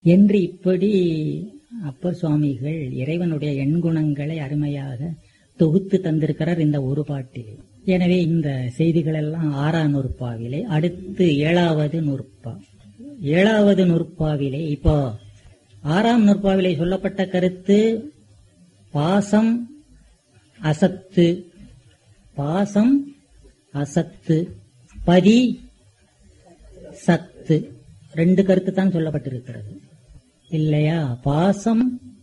என்று இப்படி அப்பர் சுவாமிகள் இறைவனுடைய எண்குணங்களை அருமையாக தொகுத்து தந்திருக்கிறார் இந்த ஒரு பாட்டில் எனவே இந்த செய்திகள் எல்லாம் ஆறாம் நூற்பாவிலே அடுத்து ஏழாவது நூற்பா ஏழாவது நூற்பாவிலே இப்போ ஆறாம் நூற்பாவிலே சொல்லப்பட்ட கருத்து பாசம் அசத்து பாசம் அசத்து பதி சத்து ரெண்டு கருத்து தான் சொல்லப்பட்டிருக்கிறது இல்லையா பாசம்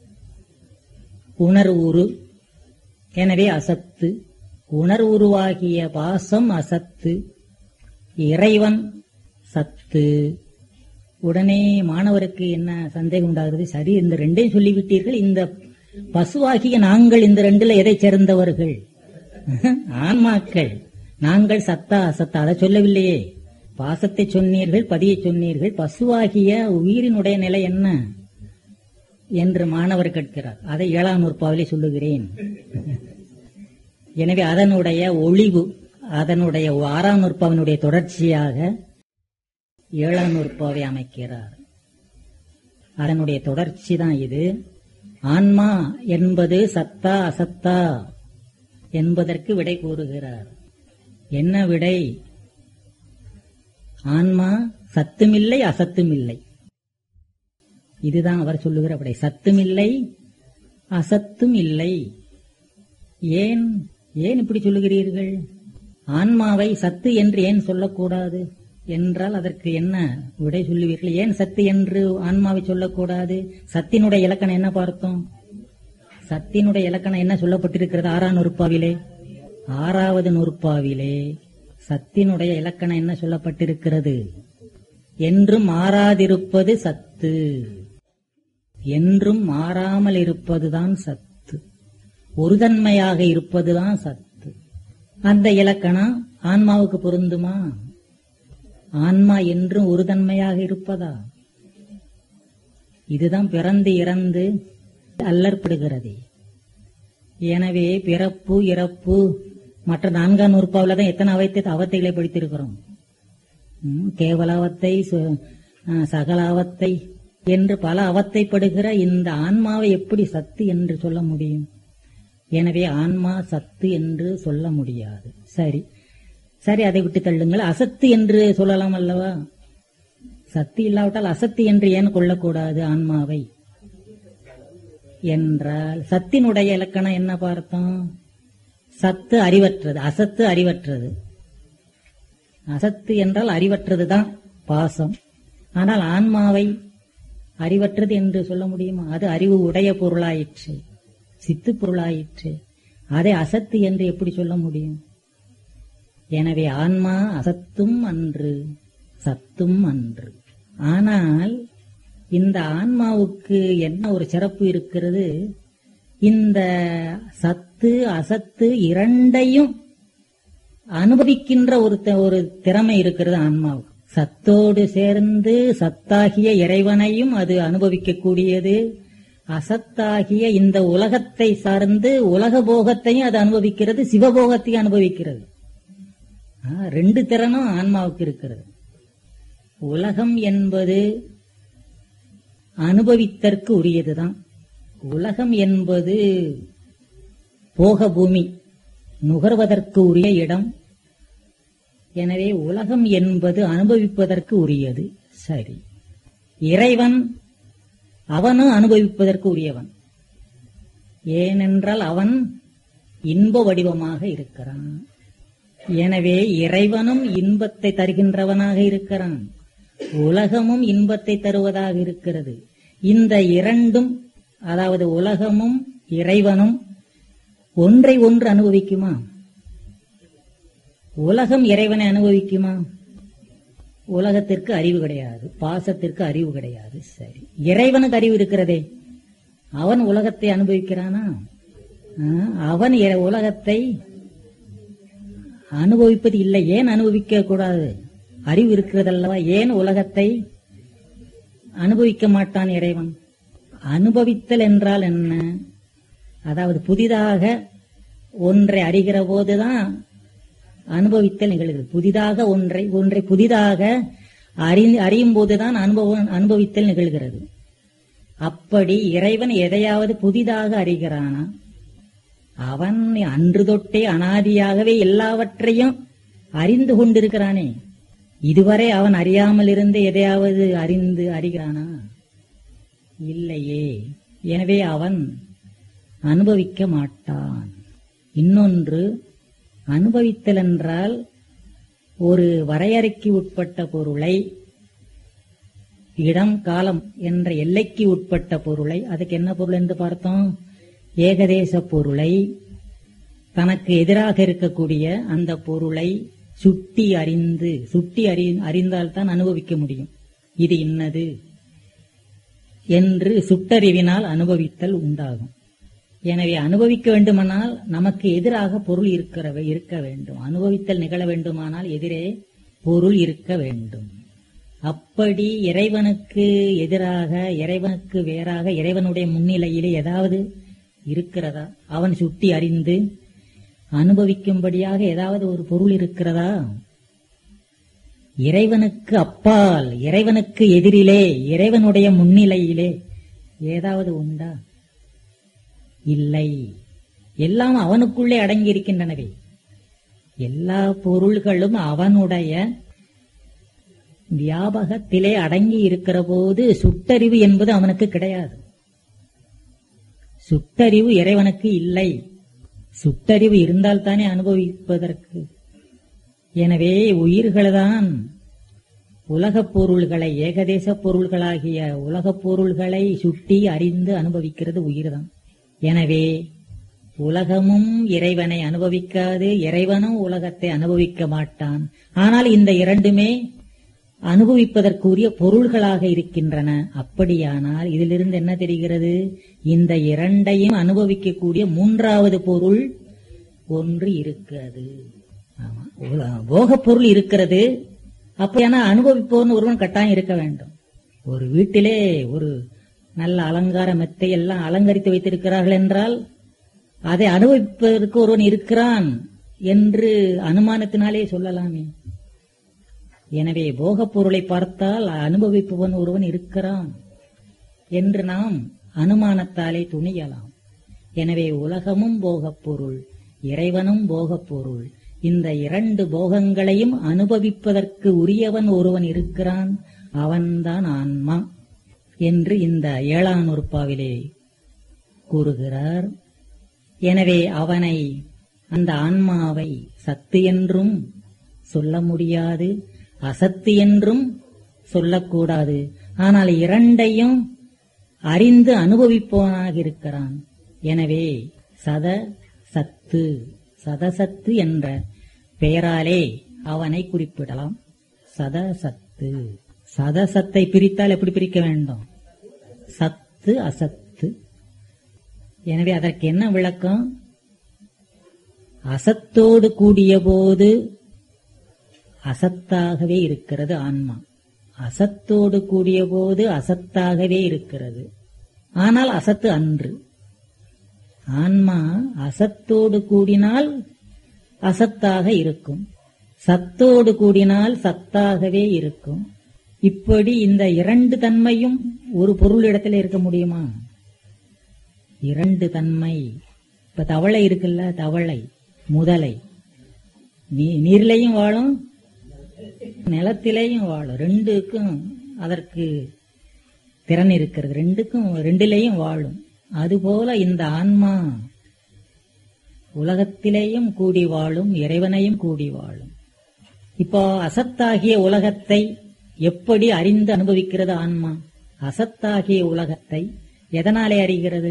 உணர்வுரு எனவே அசத்து உணர்வுருவாகிய பாசம் அசத்து இறைவன் சத்து உடனே மாணவருக்கு என்ன சந்தேகம் உண்டாகிறது சரி இந்த ரெண்டையும் சொல்லிவிட்டீர்கள் இந்த பசுவாகிய நாங்கள் இந்த ரெண்டுல எதை சேர்ந்தவர்கள் ஆன்மாக்கள் நாங்கள் சத்தா அசத்தா அதை சொல்லவில்லையே பாசத்தை சொன்னீர்கள் பதியை சொன்னீர்கள் பசுவாகிய உயிரினுடைய நிலை என்ன என்று மாணவர் கேட்கிறார் அதை ஏழாம் நூற்பாவிலே சொல்லுகிறேன் எனவே அதனுடைய ஒளிவு அதனுடைய ஆறாம் நூற்பாவினுடைய தொடர்ச்சியாக ஏழாம் நூற்பாவை அமைக்கிறார் அதனுடைய தொடர்ச்சி தான் இது ஆன்மா என்பது சத்தா அசத்தா என்பதற்கு விடை கூறுகிறார் என்ன விடை ஆன்மா சத்துமில்லை அசத்துமில்லை இதுதான் அவர் சொல்லுகிற விடை சத்துமில்லை அசத்தும் இல்லை ஏன் ஏன் இப்படி சொல்லுகிறீர்கள் ஆன்மாவை சத்து என்று ஏன் சொல்லக்கூடாது என்றால் அதற்கு என்ன விடை சொல்லுவீர்கள் ஏன் சத்து என்று ஆன்மாவை சொல்லக்கூடாது சத்தினுடைய இலக்கணம் என்ன பார்த்தோம் சத்தினுடைய இலக்கணம் என்ன சொல்லப்பட்டிருக்கிறது ஆறாம் நூற்பாவிலே ஆறாவது நூற்பாவிலே சத்தினுடைய இலக்கணம் என்ன சொல்லப்பட்டிருக்கிறது என்றும் மாறாதிருப்பது சத்து என்றும் மாறாமல் இருப்பதுதான் சத்து ஒருதன்மையாக இருப்பதுதான் சத்து அந்த இலக்கணம் ஆன்மாவுக்கு பொருந்துமா ஆன்மா என்றும் ஒருதன்மையாக இருப்பதா இதுதான் பிறந்து இறந்து அல்லற்படுகிறது எனவே பிறப்பு இறப்பு மற்ற நான்காம் நூற்பாவில் தான் எத்தனை அவத்தை அவத்தைகளை படித்திருக்கிறோம் ம், கேவலாவத்தை சு- ஆ, சகலாவத்தை என்று பல அவத்தைப்படுகிற இந்த ஆன்மாவை எப்படி சத்து என்று சொல்ல முடியும் எனவே ஆன்மா சத்து என்று சொல்ல முடியாது சரி சரி அதை விட்டு தள்ளுங்கள் அசத்து என்று சொல்லலாம் அல்லவா சத்து இல்லாவிட்டால் அசத்து என்று ஏன் கொள்ளக்கூடாது ஆன்மாவை என்றால் சத்தினுடைய இலக்கணம் என்ன பார்த்தோம் சத்து அறிவற்றது அசத்து அறிவற்றது அசத்து என்றால் அறிவற்றது தான் பாசம் ஆனால் ஆன்மாவை அறிவற்றது என்று சொல்ல முடியுமா அது அறிவு உடைய பொருளாயிற்று சித்து பொருளாயிற்று அதை அசத்து என்று எப்படி சொல்ல முடியும் எனவே ஆன்மா அசத்தும் அன்று சத்தும் அன்று ஆனால் இந்த ஆன்மாவுக்கு என்ன ஒரு சிறப்பு இருக்கிறது இந்த சத்து அசத்து இரண்டையும் அனுபவிக்கின்ற ஒரு த- ஒரு திறமை இருக்கிறது ஆன்மாவுக்கு சத்தோடு சேர்ந்து சத்தாகிய இறைவனையும் அது அனுபவிக்கக்கூடியது அசத்தாகிய இந்த உலகத்தை சார்ந்து உலக போகத்தையும் அது அனுபவிக்கிறது சிவபோகத்தையும் அனுபவிக்கிறது ஆ, ரெண்டு திறனும் ஆன்மாவுக்கு இருக்கிறது உலகம் என்பது அனுபவித்தற்கு உரியதுதான் உலகம் என்பது போக பூமி நுகர்வதற்கு உரிய இடம் எனவே உலகம் என்பது அனுபவிப்பதற்கு உரியது சரி இறைவன் அவனும் அனுபவிப்பதற்கு உரியவன் ஏனென்றால் அவன் இன்ப வடிவமாக இருக்கிறான் எனவே இறைவனும் இன்பத்தை தருகின்றவனாக இருக்கிறான் உலகமும் இன்பத்தை தருவதாக இருக்கிறது இந்த இரண்டும் அதாவது உலகமும் இறைவனும் ஒன்றை ஒன்று அனுபவிக்குமா உலகம் இறைவனை அனுபவிக்குமா உலகத்திற்கு அறிவு கிடையாது பாசத்திற்கு அறிவு கிடையாது சரி இறைவனுக்கு அறிவு இருக்கிறதே அவன் உலகத்தை அனுபவிக்கிறானா ஆ, அவன் இற- உலகத்தை அனுபவிப்பது இல்லை ஏன் அனுபவிக்க கூடாது அறிவு இருக்கிறதல்லவா ஏன் உலகத்தை அனுபவிக்க மாட்டான் இறைவன் அனுபவித்தல் என்றால் என்ன அதாவது புதிதாக ஒன்றை அறிகிற போதுதான் அனுபவித்தல் நிகழ்கிறது புதிதாக ஒன்றை ஒன்றை புதிதாக அறி அறியும் போதுதான் அனுபவம் அனுபவித்தல் நிகழ்கிறது அப்படி இறைவன் எதையாவது புதிதாக அறிகிறானா அவன் அன்று தொட்டே அனாதியாகவே எல்லாவற்றையும் அறிந்து கொண்டிருக்கிறானே இதுவரை அவன் அறியாமல் இருந்து எதையாவது அறிந்து அறிகிறானா இல்லையே எனவே அவன் அனுபவிக்க மாட்டான் இன்னொன்று அனுபவித்தல் என்றால் ஒரு வரையறைக்கு உட்பட்ட பொருளை இடம் காலம் என்ற எல்லைக்கு உட்பட்ட பொருளை அதுக்கு என்ன பொருள் என்று பார்த்தோம் ஏகதேச பொருளை தனக்கு எதிராக இருக்கக்கூடிய அந்த பொருளை சுட்டி அறிந்து சுட்டி அறி அறிந்தால்தான் அனுபவிக்க முடியும் இது இன்னது என்று சுட்டறிவினால் அனுபவித்தல் உண்டாகும் எனவே அனுபவிக்க வேண்டுமானால் நமக்கு எதிராக பொருள் இருக்கிற இருக்க வேண்டும் அனுபவித்தல் நிகழ வேண்டுமானால் எதிரே பொருள் இருக்க வேண்டும் அப்படி இறைவனுக்கு எதிராக இறைவனுக்கு வேறாக இறைவனுடைய முன்னிலையிலே ஏதாவது இருக்கிறதா அவன் சுட்டி அறிந்து அனுபவிக்கும்படியாக ஏதாவது ஒரு பொருள் இருக்கிறதா இறைவனுக்கு அப்பால் இறைவனுக்கு எதிரிலே இறைவனுடைய முன்னிலையிலே ஏதாவது உண்டா இல்லை எல்லாம் அவனுக்குள்ளே அடங்கி இருக்கின்றனவே எல்லா பொருள்களும் அவனுடைய வியாபகத்திலே அடங்கி இருக்கிற போது சுட்டறிவு என்பது அவனுக்கு கிடையாது சுட்டறிவு இறைவனுக்கு இல்லை சுட்டறிவு இருந்தால் தானே அனுபவிப்பதற்கு எனவே உயிர்கள்தான் உலகப் பொருள்களை ஏகதேச பொருள்களாகிய உலகப் பொருள்களை சுட்டி அறிந்து அனுபவிக்கிறது உயிர்தான் எனவே உலகமும் இறைவனை அனுபவிக்காது இறைவனும் உலகத்தை அனுபவிக்க மாட்டான் ஆனால் இந்த இரண்டுமே அனுபவிப்பதற்குரிய பொருள்களாக இருக்கின்றன அப்படியானால் இதிலிருந்து என்ன தெரிகிறது இந்த இரண்டையும் அனுபவிக்கக்கூடிய மூன்றாவது பொருள் ஒன்று இருக்கிறது ஆமா. உல- போகப் பொருள் இருக்கிறது அப்படியானா அனுபவிப்பவன் ஒருவன் கட்டாயம் இருக்க வேண்டும் ஒரு வீட்டிலே ஒரு நல்ல அலங்கார மெத்தை எல்லாம் அலங்கரித்து வைத்திருக்கிறார்கள் என்றால் அதை அனுபவிப்பதற்கு ஒருவன் இருக்கிறான் என்று அனுமானத்தினாலே சொல்லலாமே எனவே போகப் பொருளை பார்த்தால் அனுபவிப்பவன் ஒருவன் இருக்கிறான் என்று நாம் அனுமானத்தாலே துணியலாம் எனவே உலகமும் போகப் பொருள் இறைவனும் போகப் பொருள் இந்த இரண்டு போகங்களையும் அனுபவிப்பதற்கு உரியவன் ஒருவன் இருக்கிறான் அவன்தான் ஆன்மா என்று இந்த ஏழாம் நூற்பாவிலே கூறுகிறார் எனவே அவனை அந்த ஆன்மாவை சத்து என்றும் சொல்ல முடியாது அசத்து என்றும் சொல்லக்கூடாது ஆனால் இரண்டையும் அறிந்து அனுபவிப்பவனாக இருக்கிறான் எனவே சத சத்து சதசத்து என்ற பெயராலே அவனை குறிப்பிடலாம் சதசத்து சதசத்தை பிரித்தால் எப்படி பிரிக்க வேண்டும் சத்து அசத்து எனவே அதற்கு என்ன விளக்கம் அசத்தோடு கூடிய போது அசத்தாகவே இருக்கிறது ஆன்மா அசத்தோடு கூடிய போது அசத்தாகவே இருக்கிறது ஆனால் அசத்து அன்று ஆன்மா அசத்தோடு கூடினால் அசத்தாக இருக்கும் சத்தோடு கூடினால் சத்தாகவே இருக்கும் இப்படி இந்த இரண்டு தன்மையும் ஒரு பொருளிடத்தில் இருக்க முடியுமா இரண்டு தன்மை இப்ப தவளை இருக்குல்ல தவளை முதலை நீ- நீர்லையும் வாழும் நிலத்திலேயும் வாழும் ரெண்டுக்கும் அதற்கு திறன் இருக்கிறது ரெண்டுக்கும் ரெண்டிலேயும் வாழும் அதுபோல இந்த ஆன்மா உலகத்திலேயும் கூடி வாழும் இறைவனையும் கூடி வாழும் இப்போ அசத்தாகிய உலகத்தை எப்படி அறிந்து அனுபவிக்கிறது ஆன்மா அசத்தாகிய உலகத்தை எதனாலே அறிகிறது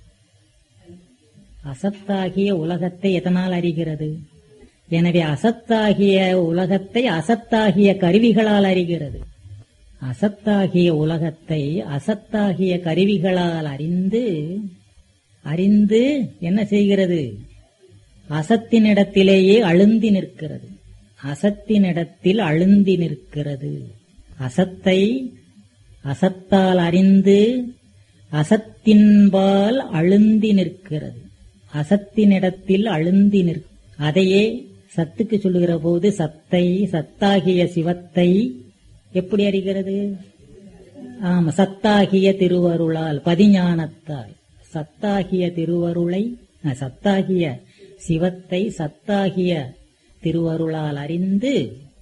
அசத்தாகிய உலகத்தை எதனால் அறிகிறது எனவே அசத்தாகிய உலகத்தை அசத்தாகிய கருவிகளால் அறிகிறது அசத்தாகிய உலகத்தை அசத்தாகிய கருவிகளால் அறிந்து அறிந்து என்ன செய்கிறது அசத்தினிடத்திலேயே அழுந்தி நிற்கிறது அசத்தினிடத்தில் அழுந்தி நிற்கிறது அசத்தை அசத்தால் அறிந்து அசத்தின்பால் அழுந்தி நிற்கிறது அசத்தினிடத்தில் அழுந்தி நிற் அதையே சத்துக்கு சொல்லுகிற போது சத்தை சத்தாகிய சிவத்தை எப்படி அறிகிறது ஆமா சத்தாகிய திருவருளால் பதிஞானத்தால் சத்தாகிய திருவருளை அஹ், சத்தாகிய சிவத்தை சத்தாகிய திருவருளால் அறிந்து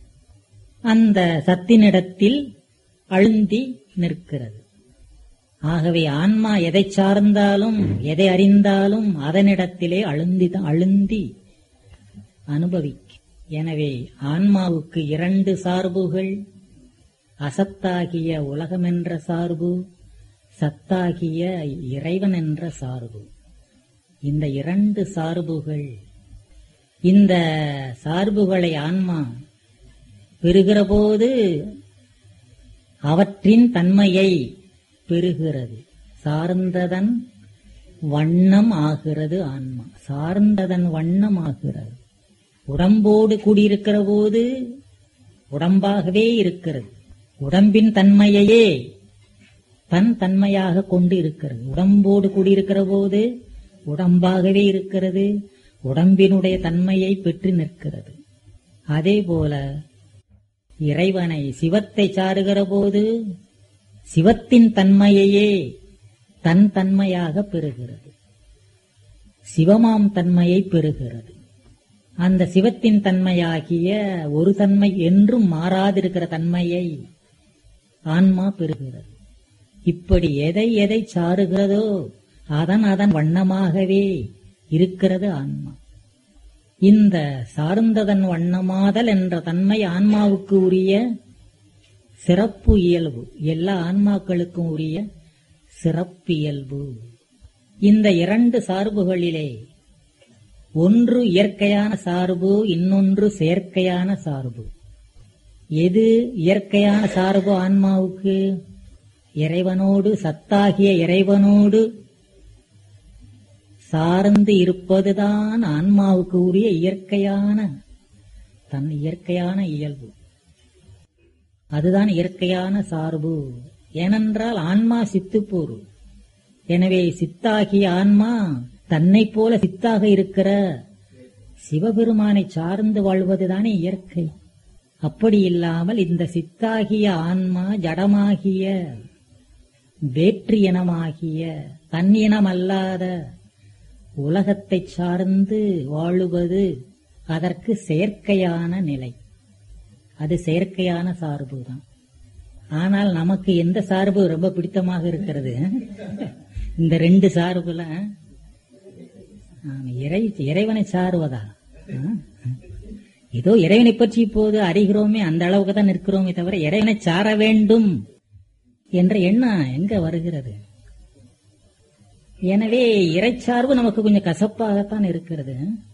அந்த சத்தினிடத்தில் அழுந்தி நிற்கிறது ஆகவே ஆன்மா எதை சார்ந்தாலும் எதை அறிந்தாலும் அதனிடத்திலே அழுந்தி அழுந்தி அனுபவிக்கும் எனவே ஆன்மாவுக்கு இரண்டு சார்புகள் அசத்தாகிய உலகமென்ற சார்பு சத்தாகிய இறைவன் என்ற சார்பு இந்த இரண்டு சார்புகள் இந்த சார்புகளை ஆன்மா பெறுகிற போது அவற்றின் தன்மையை பெறுகிறது சார்ந்ததன் வண்ணம் ஆகிறது ஆன்மா சார்ந்ததன் வண்ணம் ஆகிறது உடம்போடு கூடியிருக்கிற போது உடம்பாகவே இருக்கிறது உடம்பின் தன்மையையே தன் தன்மையாக கொண்டு இருக்கிறது உடம்போடு கூடியிருக்கிற போது உடம்பாகவே இருக்கிறது உடம்பினுடைய தன்மையை பெற்று நிற்கிறது அதே போல இறைவனை சிவத்தை சாருகிற போது சிவத்தின் தன்மையையே தன் தன்மையாக பெறுகிறது சிவமாம் தன்மையை பெறுகிறது அந்த சிவத்தின் தன்மையாகிய ஒரு தன்மை என்றும் மாறாதிருக்கிற தன்மையை ஆன்மா பெறுகிறது இப்படி எதை எதை சாருகிறதோ அதன் அதன் வண்ணமாகவே இருக்கிறது ஆன்மா இந்த சார்ந்ததன் வண்ணமாதல் என்ற தன்மை ஆன்மாவுக்கு உரிய சிறப்பு இயல்பு எல்லா ஆன்மாக்களுக்கும் உரிய சிறப்பியல்பு இந்த இரண்டு சார்புகளிலே ஒன்று இயற்கையான சார்பு இன்னொன்று செயற்கையான சார்பு எது இயற்கையான சார்பு ஆன்மாவுக்கு இறைவனோடு சத்தாகிய இறைவனோடு சார்ந்து இருப்பதுதான் ஆன்மாவுக்கு உரிய இயற்கையான தன் இயற்கையான இயல்பு அதுதான் இயற்கையான சார்பு ஏனென்றால் ஆன்மா சித்துப்போரு எனவே சித்தாகிய ஆன்மா தன்னை போல சித்தாக இருக்கிற சிவபெருமானை சார்ந்து வாழ்வதுதானே இயற்கை அப்படி இல்லாமல் இந்த சித்தாகிய ஆன்மா ஜடமாகிய வேற்று இனமாகிய தன் இனமல்லாத உலகத்தை சார்ந்து வாழுவது அதற்கு செயற்கையான நிலை அது செயற்கையான சார்பு தான் ஆனால் நமக்கு எந்த சார்பு ரொம்ப பிடித்தமாக இருக்கிறது இந்த ரெண்டு சார்புல ஆமா, இறை இறைவனை சாருவதா ஆ? ஏதோ இறைவனை பற்றி இப்போது அறிகிறோமே அந்த அளவுக்கு தான் நிற்கிறோமே தவிர இறைவனை சார வேண்டும் என்ற எண்ணம் எங்க வருகிறது எனவே இறைச்சார்பு நமக்கு கொஞ்சம் கசப்பாகத்தான் இருக்கிறது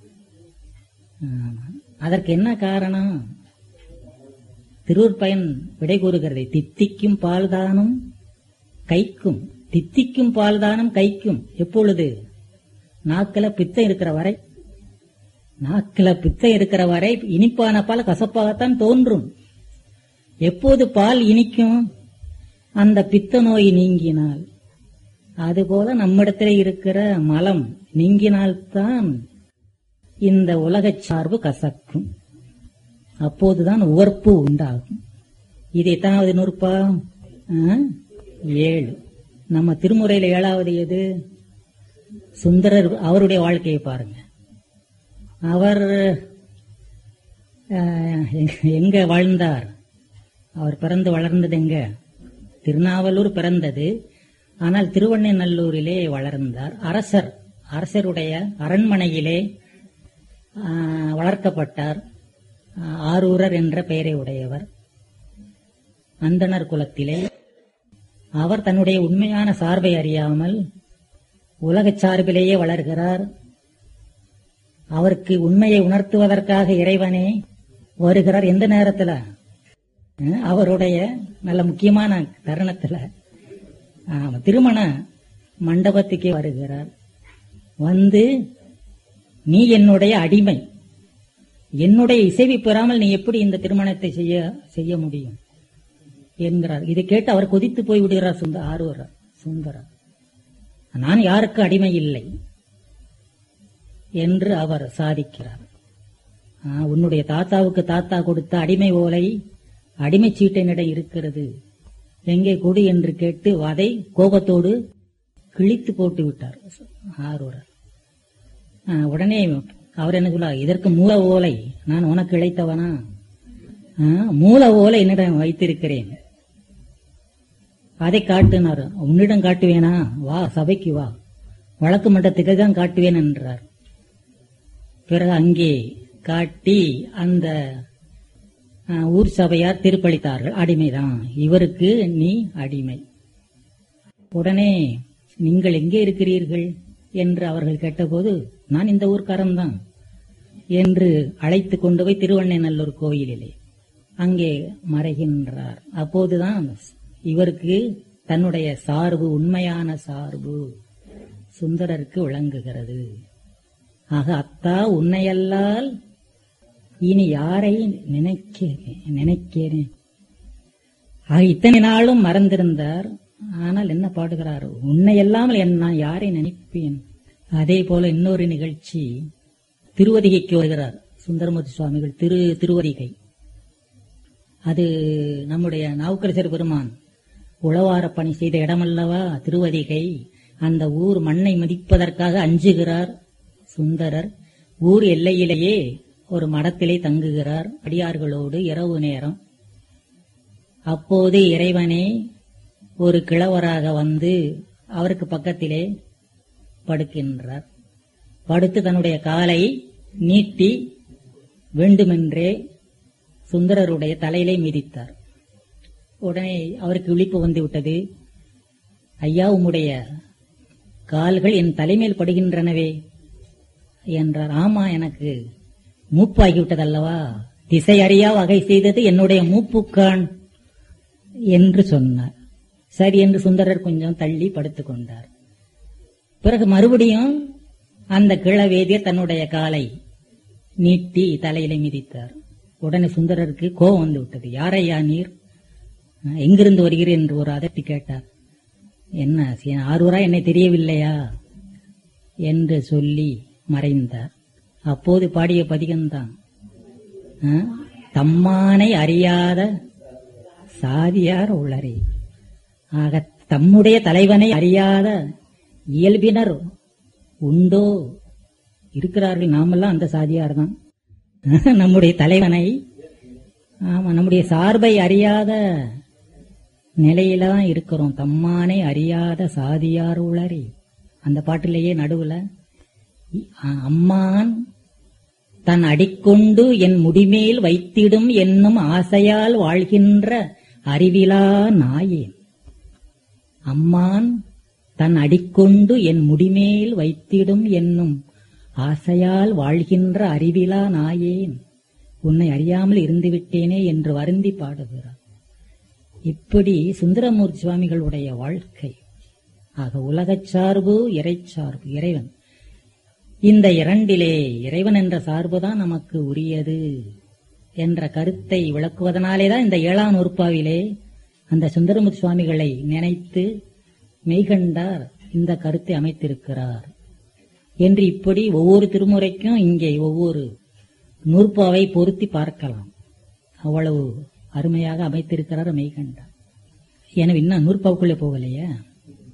ஆமா. அதற்கு என்ன காரணம் திருவுற்பயன் விடை கூறுகிறது தித்திக்கும் பால்தானும் கைக்கும் தித்திக்கும் பால்தானும் கைக்கும் எப்பொழுது நாக்கில பித்தம் இருக்கிற வரை நாக்கில பித்தம் இருக்கிற வரை இனிப்பான பால் கசப்பாகத்தான் தோன்றும் எப்போது பால் இனிக்கும் அந்த பித்த நோய் நீங்கினால் அதுபோல நம்மிடத்தில் இருக்கிற மலம் நீங்கினால்தான் இந்த உலகச் சார்பு கசக்கும் அப்போதுதான் உவர்ப்பு உண்டாகும் இது எத்தனாவது நூற்பா ஆ? ஏழு நம்ம திருமுறையில ஏழாவது எது சுந்தரர் அவருடைய வாழ்க்கையை பாருங்க அவர் அஹ், எங்க- எங்க வாழ்ந்தார் அவர் பிறந்து வளர்ந்தது எங்க திருநாவலூர் பிறந்தது ஆனால் திருவண்ணநல்லூரிலே வளர்ந்தார் அரசர் அரசருடைய அரண்மனையிலே ஆஹ், வளர்க்கப்பட்டார் ஆஹ், ஆரூரர் என்ற பெயரை உடையவர் அந்தணர் குலத்திலே அவர் தன்னுடைய உண்மையான சார்பை அறியாமல் உலகச் சார்பிலேயே வளர்கிறார் அவருக்கு உண்மையை உணர்த்துவதற்காக இறைவனே வருகிறார் எந்த நேரத்துல அஹ், அவருடைய நல்ல முக்கியமான தருணத்துல ஆமா, திருமண மண்டபத்துக்கே வருகிறார் வந்து நீ என்னுடைய அடிமை என்னுடைய இசைவை பெறாமல் நீ எப்படி இந்த திருமணத்தை செய்ய செய்ய முடியும் என்கிறார் இதை கேட்டு அவர் கொதித்து போய் விடுகிறார் சுந்த ஆர்வரர் சுந்தரர் நான் யாருக்கு அடிமை இல்லை என்று அவர் சாதிக்கிறார் ஆ, உன்னுடைய தாத்தாவுக்கு தாத்தா கொடுத்த அடிமை ஓலை அடிமை சீட்டனிடம் இருக்கிறது எங்கே கொடு என்று கேட்டு அதை கோபத்தோடு கிழித்து போட்டு விட்டார் ஆரூரர் ஆ, உடனே அவர் என்ன சொல்ல இதற்கு மூல ஓலை நான் உனக்கு இழைத்தவனா ஆ, மூல ஓலை என்னிடம் வைத்திருக்கிறேன் அதை காட்டுனார் உன்னிடம் காட்டுவேனா வா சபைக்கு வா வழக்கு மன்றத்துக்கு தான் காட்டுவேன் என்றார் பிறகு அங்கே காட்டி அந்த ஆ, ஊர் சபையார் தீர்ப்பளித்தார்கள் அடிமைதான் இவருக்கு நீ அடிமை உடனே நீங்கள் எங்கே இருக்கிறீர்கள் என்று அவர்கள் கேட்டபோது நான் இந்த ஊர்க்காரன் தான் என்று அழைத்து கொண்டு போய் திருவண்ணைநல்லூர் கோயிலிலே அங்கே மறைகின்றார் அப்போதுதான் இவருக்கு தன்னுடைய சார்பு உண்மையான சார்பு சுந்தரருக்கு விளங்குகிறது ஆக அத்தா உன்னையல்லால் இனி யாரை நினைக்கிறேன் நினைக்கிறேன் ஆக இத்தனை நாளும் மறந்திருந்தார் ஆனால் என்ன பாடுகிறார் உன்னை இல்லாமல் என் நான் யாரை நினைப்பேன் அதே போல இன்னொரு நிகழ்ச்சி திருவதிகைக்கு வருகிறார் சுந்தரமூர்த்தி சுவாமிகள் திரு திருவதிகை அது நம்முடைய நாவுக்கரசர் பெருமான் உழவார பணி செய்த இடமல்லவா திருவதிகை அந்த ஊர் மண்ணை மதிப்பதற்காக அஞ்சுகிறார் சுந்தரர் ஊர் எல்லையிலேயே ஒரு மடத்திலே தங்குகிறார் அடியார்களோடு இரவு நேரம் அப்போது இறைவனே ஒரு கிழவராக வந்து அவருக்கு பக்கத்திலே படுக்கின்றார் படுத்து தன்னுடைய காலை நீட்டி வேண்டுமென்றே சுந்தரருடைய தலையிலே மிதித்தார் உடனே அவருக்கு விழிப்பு வந்து விட்டது ஐயா உம்முடைய கால்கள் என் தலைமையில் படுகின்றனவே என்றார் ஆமா எனக்கு மூப்பாகிவிட்டதல்லவா திசை அறியா வகை செய்தது என்னுடைய மூப்புக்கான் என்று சொன்னார் சரி என்று சுந்தரர் கொஞ்சம் தள்ளி படுத்துக் கொண்டார் பிறகு மறுபடியும் அந்த கிழவேதியர் தன்னுடைய காலை நீட்டி தலையில மிதித்தார் உடனே சுந்தரருக்கு கோபம் வந்து விட்டது யாரையா நீர் அஹ், எங்கிருந்து வருகிறீர் என்று ஒரு அதட்டி கேட்டார் என்ன சி- ஆரூரா என்னை தெரியவில்லையா என்று சொல்லி மறைந்தார் அப்போது பாடிய பதிகம்தான் அஹ், தம்மானை அறியாத சாதியார் உள்ளரே ஆக தம்முடைய தலைவனை அறியாத இயல்பினர் உண்டோ இருக்கிறார்கள் நாமெல்லாம் அந்த சாதியார் தான் நம்முடைய தலைவனை ஆமா நம்முடைய சார்பை அறியாத நிலையில தான் இருக்கிறோம் தம்மானை அறியாத சாதியார் உளரே அந்த பாட்டிலேயே நடுவுல இ- அ- அம்மான் தன் அடிக்கொண்டு என் முடிமேல் வைத்திடும் என்னும் ஆசையால் வாழ்கின்ற அறிவிலா நாயேன் அம்மான் தன் அடிக்கொண்டு என் முடிமேல் வைத்திடும் என்னும் ஆசையால் வாழ்கின்ற அறிவிலா நாயேன் உன்னை அறியாமல் இருந்துவிட்டேனே என்று வருந்தி பாடுகிறார் இப்படி சுந்தரமூர்த்தி சுவாமிகளுடைய வாழ்க்கை ஆக உலகச் சார்பு இறைச்சார்பு இறைவன் இந்த இரண்டிலே இறைவன் என்ற சார்புதான் நமக்கு உரியது என்ற கருத்தை விளக்குவதனாலேதான் இந்த ஏழாம் நூற்பாவிலே அந்த சுந்தரமுத்து சுவாமிகளை நினைத்து மெய்கண்டார் இந்த கருத்தை அமைத்திருக்கிறார் என்று இப்படி ஒவ்வொரு திருமுறைக்கும் இங்கே ஒவ்வொரு நூற்பாவை பொருத்தி பார்க்கலாம் அவ்வளவு அருமையாக அமைத்திருக்கிறார் மெய்கண்டார் எனவே இன்னும் நூற்பாவுக்குள்ளே போகலையா